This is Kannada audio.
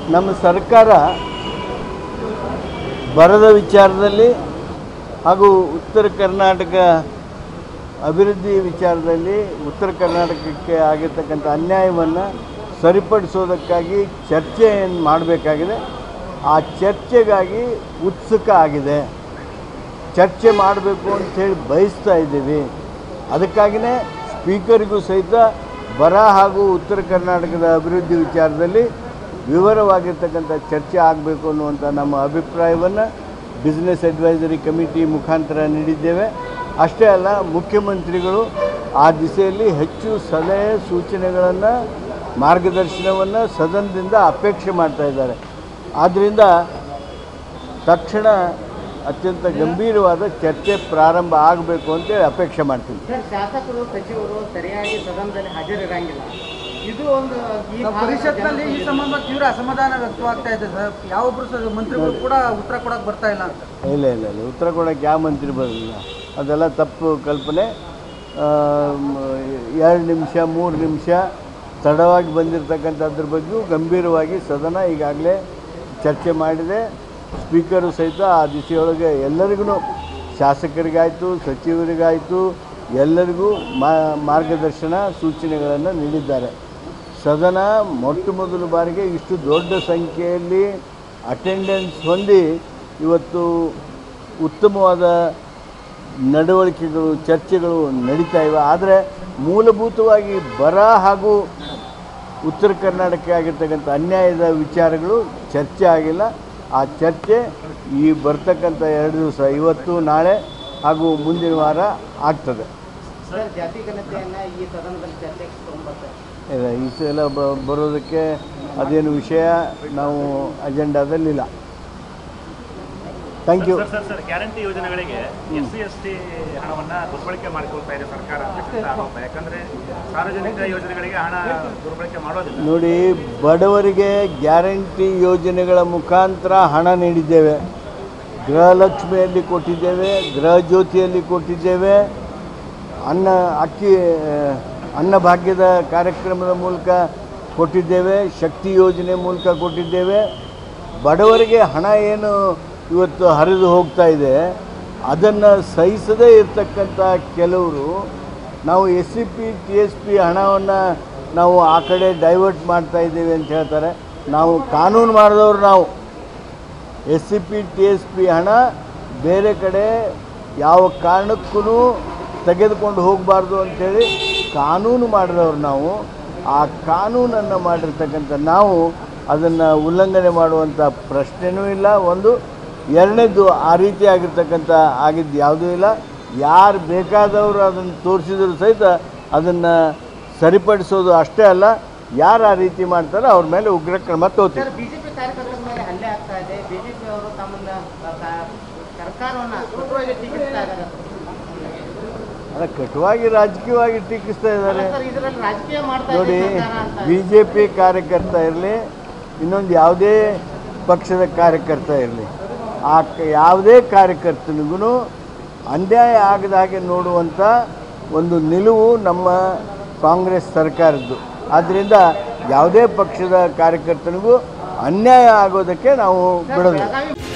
ನಮ್ಮ ಸರ್ಕಾರ ಬರದ ವಿಚಾರದಲ್ಲಿ ಹಾಗೂ ಉತ್ತರ ಕರ್ನಾಟಕ ಅಭಿವೃದ್ಧಿ ವಿಚಾರದಲ್ಲಿ ಉತ್ತರ ಕರ್ನಾಟಕಕ್ಕೆ ಆಗಿರ್ತಕ್ಕಂಥ ಅನ್ಯಾಯವನ್ನು ಸರಿಪಡಿಸೋದಕ್ಕಾಗಿ ಚರ್ಚೆಯನ್ನು ಮಾಡಬೇಕಾಗಿದೆ ಆ ಚರ್ಚೆಗಾಗಿ ಉತ್ಸುಕ ಆಗಿದೆ ಚರ್ಚೆ ಮಾಡಬೇಕು ಅಂಥೇಳಿ ಬಯಸ್ತಾ ಇದ್ದೀವಿ ಅದಕ್ಕಾಗಿಯೇ ಸ್ಪೀಕರಿಗೂ ಸಹಿತ ಬರ ಹಾಗೂ ಉತ್ತರ ಕರ್ನಾಟಕದ ಅಭಿವೃದ್ಧಿ ವಿಚಾರದಲ್ಲಿ ವಿವರವಾಗಿರ್ತಕ್ಕಂಥ ಚರ್ಚೆ ಆಗಬೇಕು ಅನ್ನುವಂಥ ನಮ್ಮ ಅಭಿಪ್ರಾಯವನ್ನು ಬಿಸ್ನೆಸ್ ಅಡ್ವೈಸರಿ ಕಮಿಟಿ ಮುಖಾಂತರ ನೀಡಿದ್ದೇವೆ ಅಷ್ಟೇ ಅಲ್ಲ ಮುಖ್ಯಮಂತ್ರಿಗಳು ಆ ದಿಸೆಯಲ್ಲಿ ಹೆಚ್ಚು ಸಲಹೆ ಸೂಚನೆಗಳನ್ನು ಮಾರ್ಗದರ್ಶನವನ್ನು ಸದನದಿಂದ ಅಪೇಕ್ಷೆ ಮಾಡ್ತಾ ಇದ್ದಾರೆ ಆದ್ದರಿಂದ ತಕ್ಷಣ ಅತ್ಯಂತ ಗಂಭೀರವಾದ ಚರ್ಚೆ ಪ್ರಾರಂಭ ಆಗಬೇಕು ಅಂತೇಳಿ ಅಪೇಕ್ಷೆ ಮಾಡ್ತೀನಿ ಸರ್ ಶಾಸಕರು ಸಚಿವರು ಸರಿಯಾಗಿ ಸದನದಲ್ಲಿ ಹಾಜರಿರಂಗಿಲ್ಲ ಇದು ಒಂದು ಈ ನಾವು ಪರಿಷತ್ನಲ್ಲಿ ಈ ಸಂಬಂಧ ತೀವ್ರ ಅಸಮಾಧಾನ ವ್ಯಕ್ತವಾಗ್ತಾ ಇದೆ ಸರ್ ಯಾವೊಬ್ರು ಸರ್ ಮಂತ್ರಿಗಳು ಕೂಡ ಉತ್ತರ ಕೊಡಕ್ ಬರ್ತಾ ಇಲ್ಲ ಅಂತ ಇಲ್ಲ ಇಲ್ಲ ಇಲ್ಲ ಉತ್ತರ ಕೊಡೋಕ್ಕೆ ಯಾವ ಮಂತ್ರಿ ಬರಲಿಲ್ಲ ಅದೆಲ್ಲ ತಪ್ಪು ಕಲ್ಪನೆ ಆಮ್, ಎರಡು ನಿಮಿಷ ಮೂರು ನಿಮಿಷ ತಡವಾಗಿ ಬಂದಿರತಕ್ಕಂಥದ್ರ ಬಗ್ಗೆಯೂ ಗಂಭೀರವಾಗಿ ಸದನ ಈಗಾಗಲೇ ಚರ್ಚೆ ಮಾಡಿದೆ ಸ್ಪೀಕರು ಸಹಿತ ಆ ದಿಸೆಯೊಳಗೆ ಎಲ್ಲರಿಗೂ ಶಾಸಕರಿಗಾಯಿತು ಸಚಿವರಿಗಾಯಿತು ಎಲ್ಲರಿಗೂ ಮಾ ಮಾರ್ಗದರ್ಶನ ಸೂಚನೆಗಳನ್ನು ನೀಡಿದ್ದಾರೆ ಸದನ ಮೊಟ್ಟ ಮೊದಲ ಬಾರಿಗೆ ಇಷ್ಟು ದೊಡ್ಡ ಸಂಖ್ಯೆಯಲ್ಲಿ ಅಟೆಂಡೆನ್ಸ್ ಹೊಂದಿ ಇವತ್ತು ಉತ್ತಮವಾದ ನಡವಳಿಕೆಗಳು ಚರ್ಚೆಗಳು ನಡೀತಾ ಇವೆ ಆದರೆ ಮೂಲಭೂತವಾಗಿ ಬರ ಹಾಗೂ ಉತ್ತರ ಕರ್ನಾಟಕ ಆಗಿರ್ತಕ್ಕಂಥ ಅನ್ಯಾಯದ ವಿಚಾರಗಳು ಚರ್ಚೆ ಆಗಿಲ್ಲ ಆ ಚರ್ಚೆ ಈ ಬರ್ತಕ್ಕಂಥ ಎರಡು ದಿವಸ ಇವತ್ತು ನಾಳೆ ಹಾಗೂ ಮುಂದಿನ ವಾರ ಆಗ್ತದೆ ಸರ್ ಜಾತಿ ಗಣತೆಯನ್ನ ಈ ಸದನದಲ್ಲಿ ಚರ್ಚೆಗೆ ತಗೊಂಡ್ಬರ್ತಾರೆ ಇಲ್ಲ ಈ ಸಲ ಬ ಬರೋದಕ್ಕೆ ಅದೇನು ವಿಷಯ ನಾವು ಅಜೆಂಡಾದಲ್ಲಿಲ್ಲ thank you sir sir sir guarantee ಯೋಜನೆಗಳಿಗೆ ಎಸ್ ಸಿ ಎಸ್ ಟಿ ಹಣವನ್ನ ದುರ್ಬಳಕೆ ಮಾಡಿಕೊಳ್ತಾ ಇದೆ ಸರ್ಕಾರ ಅಂತಕ್ಕಂಥ ಆರೋಪ ಯಾಕಂದ್ರೆ ಸಾರ್ವಜನಿಕ ಯೋಜನೆಗಳಿಗೆ ಹಣ ದುರ್ಬಳಕೆ ಮಾಡೋದಿಲ್ಲ ನೋಡಿ ಬಡವರಿಗೆ ಗ್ಯಾರಂಟಿ ಯೋಜನೆಗಳ ಮುಖಾಂತರ ಹಣ ನೀಡಿದ್ದೇವೆ ಗೃಹಲಕ್ಷ್ಮಿಯಲ್ಲಿ ಕೊಟ್ಟಿದ್ದೇವೆ ಗೃಹ ಜ್ಯೋತಿಯಲ್ಲಿ ಕೊಟ್ಟಿದ್ದೇವೆ ಅನ್ನ ಅಕ್ಕಿ ಅನ್ನಭಾಗ್ಯದ ಕಾರ್ಯಕ್ರಮದ ಮೂಲಕ ಕೊಟ್ಟಿದ್ದೇವೆ ಶಕ್ತಿ ಯೋಜನೆ ಮೂಲಕ ಕೊಟ್ಟಿದ್ದೇವೆ ಬಡವರಿಗೆ ಹಣ ಏನು ಇವತ್ತು ಹರಿದು ಹೋಗ್ತಾ ಇದೆ ಅದನ್ನು ಸಹಿಸದೇ ಇರತಕ್ಕಂಥ ಕೆಲವರು ನಾವು S C P T S P ಹಣವನ್ನು ನಾವು ಆ ಕಡೆ ಡೈವರ್ಟ್ ಮಾಡ್ತಾ ಇದ್ದೇವೆ ಅಂತ ಹೇಳ್ತಾರೆ ನಾವು ಕಾನೂನು ಮಾಡಿದವರು ನಾವು S C P T S P ಹಣ ಬೇರೆ ಕಡೆ ಯಾವ ಕಾರಣಕ್ಕೂ ತೆಗೆದುಕೊಂಡು ಹೋಗಬಾರ್ದು ಅಂಥೇಳಿ ಕಾನೂನು ಮಾಡಿದವರು ನಾವು ಆ ಕಾನೂನನ್ನು ಮಾಡಿರ್ತಕ್ಕಂಥ ನಾವು ಅದನ್ನು ಉಲ್ಲಂಘನೆ ಮಾಡುವಂಥ ಪ್ರಶ್ನೆನೂ ಇಲ್ಲ ಒಂದು ಎರಡನೇದು ಆ ರೀತಿ ಆಗಿರ್ತಕ್ಕಂಥ ಆಗಿದ್ದು ಯಾವುದೂ ಇಲ್ಲ ಯಾರು ಬೇಕಾದವರು ಅದನ್ನು ತೋರಿಸಿದ್ರು ಸಹಿತ ಅದನ್ನು ಸರಿಪಡಿಸೋದು ಅಷ್ಟೇ ಅಲ್ಲ ಯಾರು ಆ ರೀತಿ ಮಾಡ್ತಾರೋ ಅವ್ರ ಮೇಲೆ ಉಗ್ರ ಕ್ರಮ ತಗೋತೀವಿ ಸರ್ ಬಿಜೆಪಿ ಕಾರ್ಯಕರ್ತರ ಮೇಲೆ ಹಲ್ಲೆ ಆಗ್ತಾ ಇದೆ ಬಿಜೆಪಿ ಅವರು ತಮ್ಮನ್ನ ಆ, ಕಾ- ಸರ್ಕಾರವನ್ನ ಕಠೋರವಾಗಿ ಟೀಕಿಸ್ತಾ ಇದ್ದಾರೆ ಅಲ್ಲ ಕಟುವಾಗಿ ರಾಜಕೀಯವಾಗಿ ಟೀಕಿಸ್ತಾ ಇದ್ದಾರೆ ಸರ್ ಇದರಲ್ಲಿ ರಾಜಕೀಯ ಮಾಡ್ತಾ ನೋಡಿ ಇದೆ ಸರ್ಕಾರ ಅಂತ ಬಿ ಜೆ ಪಿ ಕಾರ್ಯಕರ್ತ ಇರಲಿ ಇನ್ನೊಂದು ಯಾವುದೇ ಪಕ್ಷದ ಕಾರ್ಯಕರ್ತ ಇರಲಿ ಆ ಕ- ಯಾವುದೇ ಕಾರ್ಯಕರ್ತನಿಗೂ ಅನ್ಯಾಯ ಆಗದ ಹಾಗೆ ನೋಡುವಂಥ ಒಂದು ನಿಲುವು ನಮ್ಮ ಕಾಂಗ್ರೆಸ್ ಸರ್ಕಾರದ್ದು ಆದ್ದರಿಂದ ಯಾವುದೇ ಪಕ್ಷದ ಕಾರ್ಯಕರ್ತನಿಗೂ ಅನ್ಯಾಯ ಆಗೋದಕ್ಕೆ ನಾವು ಬಿಡೋದಿಲ್ಲ ಬೆಳಗಾವಿ